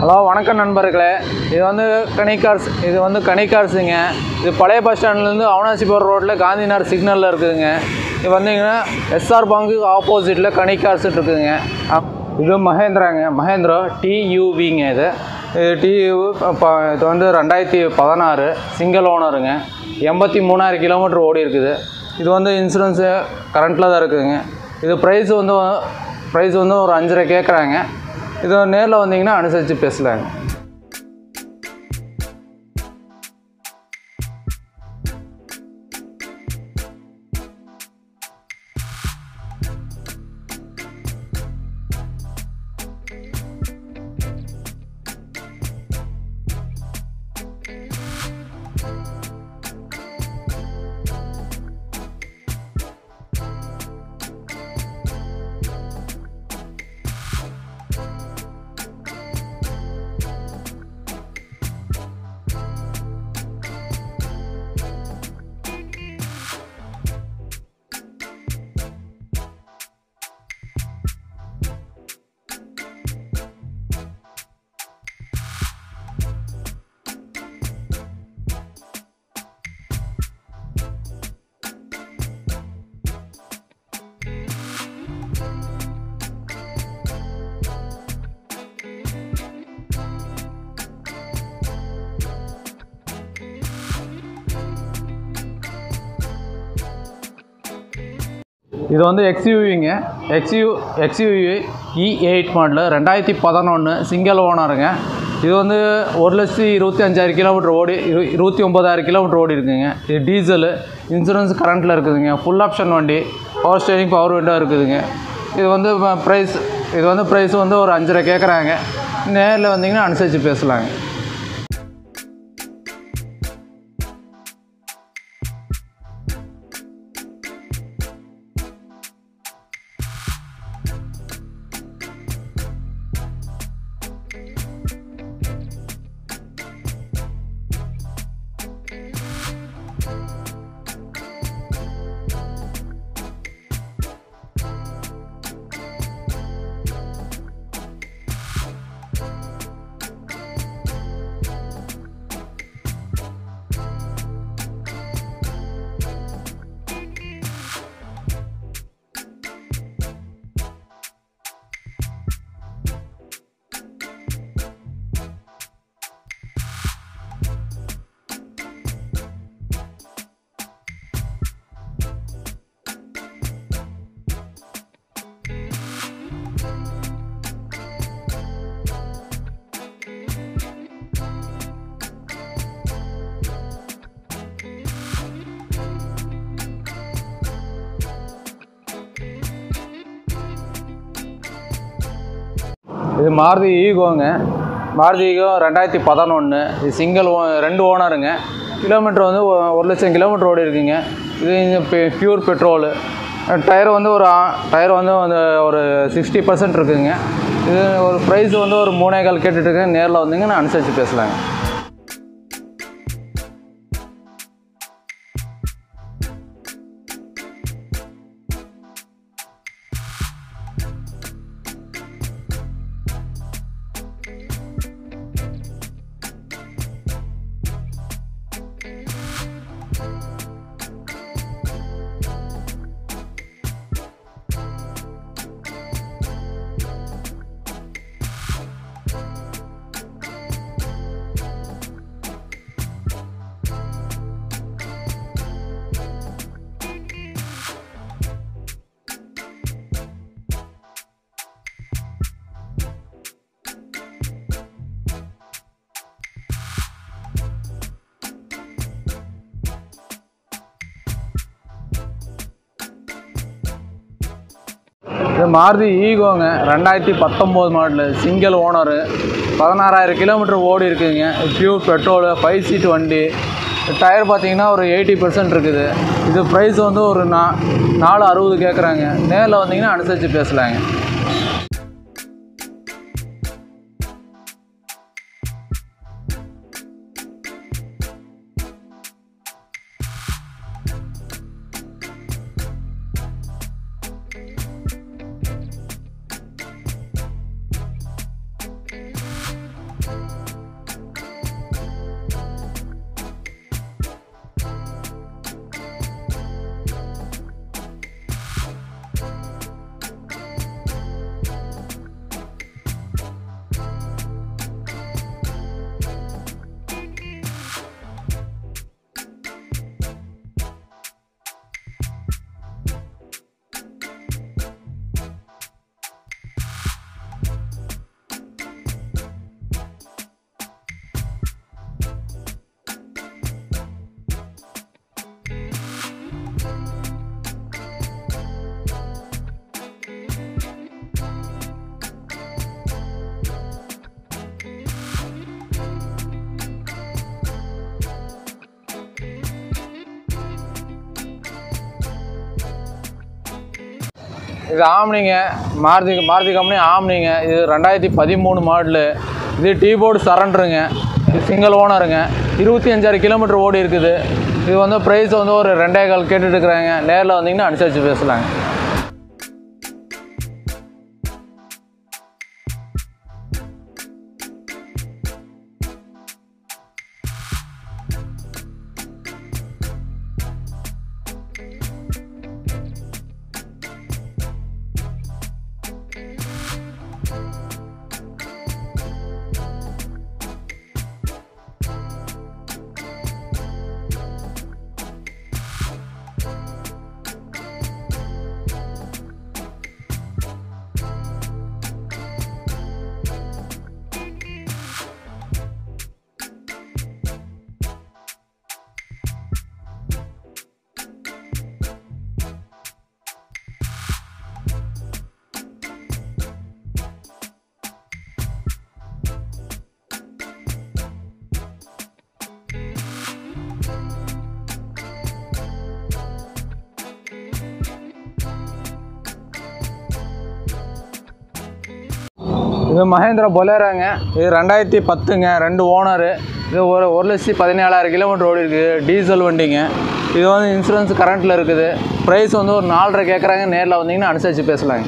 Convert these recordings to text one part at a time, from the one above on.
hello வணக்கம் நண்பர்களே இது வந்து கனிகார்ஸ் இது வந்து கனிகார்ஸுங்க இது பழைய பஸ் ஸ்டாண்ட்லேருந்து அவனாசி போகிற ரோட்டில் காந்திநகர் சிக்னலில் இருக்குதுங்க இது வந்தீங்கன்னா எஸ்ஆர் பேங்க்கு ஆப்போசிட்டில் கனிகார்ஸ் இருக்குதுங்க அப்- இது மகேந்திராங்க மகேந்திரா டியூவிங்க இது இது டியூ இப்போ இது வந்து ரெண்டாயிரத்தி பதினாறு சிங்கிள் ஓனருங்க எண்பத்தி மூணாயிரம் கிலோமீட்டர் ஓடி இருக்குது இது வந்து இன்சூரன்ஸு கரண்ட்டில் தான் இருக்குதுங்க இது ப்ரைஸ் வந்து ப்ரைஸ் வந்து ஒரு அஞ்சரை கேட்குறாங்க இது நேரில் வந்தீங்கன்னா அனுசரித்து பேசலாங்க இது வந்து எக்ஸ்யூவிங்க XU XUV E eight model ரெண்டாயிரத்தி பதினொன்று சிங்கிள் ஓனருங்க இது வந்து ஒரு லட்சத்தி இருபத்தி அஞ்சாயிரம் கிலோமீட்டர் ஓடி இரு இருபத்தி ஒம்பதாயிரம் கிலோமீட்டர் ஓடி இருக்குங்க இது டீசலு இன்சூரன்ஸ் கரண்ட்டில் இருக்குதுங்க ஃபுல் ஆப்ஷன் வண்டி பவர் ஸ்டேரிங் பவர் விண்டோ இருக்குதுங்க இது வந்து ப்ரைஸ் இது வந்து ப்ரைஸ் வந்து ஒரு அஞ்சரை கேட்குறாங்க நேரில் வந்தீங்கன்னா அனுசரித்து பேசலாங்க இது மாருதி ஈகோங்க மாருதி ஈகோ ரெண்டாயிரத்தி பதினொன்று இது சிங்கிள் ஓ ரெண்டு ஓனருங்க கிலோமீட்டர் வந்து ஒ- ஒரு லட்சம் கிலோமீட்டர் ஓடி இருக்குங்க இது பியூர் பெட்ரோலு டயர் வந்து ஒரு ஆ- டயர் வந்து வந்து ஒரு சிக்ஸ்டி பர்சன்ட் இருக்குங்க இது ஒரு ப்ரைஸ் வந்து ஒரு மூணே கால் கேட்டுட்ருக்கேன் நேரில் வந்தீங்கன்னா அனுசரித்து பேசலாங்க இது மாருதி ஈகோங்க ரெண்டாயிரத்தி பத்தொம்போது மாடலு சிங்கிள் ஓனரு பதினாறாயிரம் கிலோமீட்டர் ஓடி இருக்குதுங்க பியூர் பெட்ரோலு ஃபைவ் சீட் வண்டி டயர் பார்த்தீங்கன்னா ஒரு எயிட்டி பர்சன்ட் இருக்குது இது ப்ரைஸ் வந்து ஒரு நா நாலு அறுபது கேட்குறாங்க நேரில் வந்தீங்கன்னா அனுசரித்து பேசலாங்க இது ஆம்னிங்க மாருதி மாருதி கம்பெனி ஆம்னிங்க இது ரெண்டாயிரத்தி பதிமூணு மாடலு இது டீ போர்டு சரண்டருங்க இது சிங்கிள் ஓனருங்க இருபத்தி அஞ்சாயிரம் கிலோமீட்டர் ஓடி இருக்குது இது வந்து ப்ரைஸ் வந்து ஒரு ரெண்டே கால் கேட்டுட்டு இருக்கிறாங்க நேரில் வந்தீங்கன்னா அனுசரித்து பேசலாங்க இது மகேந்திரா பொலேரோங்க இது ரெண்டாயிரத்தி பத்துங்க ரெண்டு ஓனரு இது ஒரு ஒரு லட்சத்தி பதினேழாயிரம் கிலோமீட்டர் ஓடி இருக்குது டீசல் வண்டிங்க இது வந்து இன்சூரன்ஸ் கரண்ட்டில் இருக்குது ப்ரைஸ் வந்து ஒரு நாலரை கேட்குறாங்க நேரில் வந்தீங்கன்னா அனுசரித்து பேசலாங்க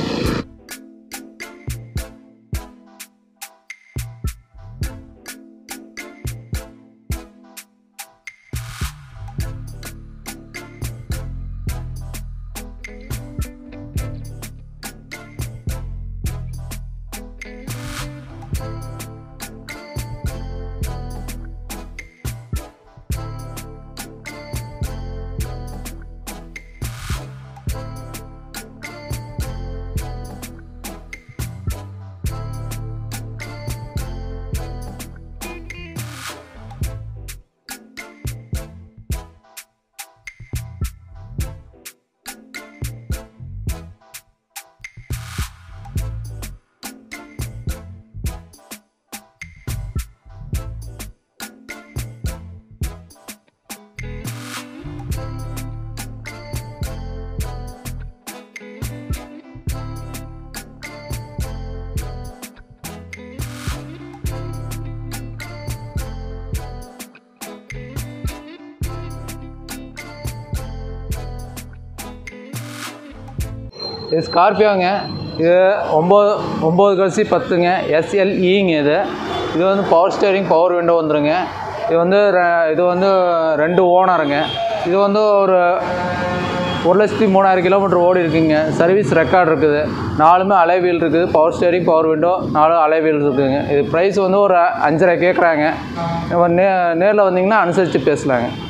இது ஸ்கார்பியோங்க இது ஒம்பது ஒம்பது கழிச்சு பத்துங்க எஸ்எல்இங்க இது இது வந்து பவர் ஸ்டேரிங் பவர் விண்டோ வந்துருங்க இது வந்து ரெ- இது வந்து ரெண்டு ஓனருங்க இது வந்து ஒரு ஒரு லட்சத்தி மூணாயிரம் கிலோமீட்டர் ஓடி இருக்குங்க சர்வீஸ் ரெக்கார்ட் இருக்குது நாலுமே அலைவீல் இருக்குது பவர் ஸ்டேரிங் பவர் விண்டோ நாலு அலைவீல் இருக்குதுங்க இது ப்ரைஸ் வந்து ஒரு அஞ்சரை கேட்குறாங்க நே நேரில் வந்தீங்கன்னா அனுசரித்து பேசலாங்க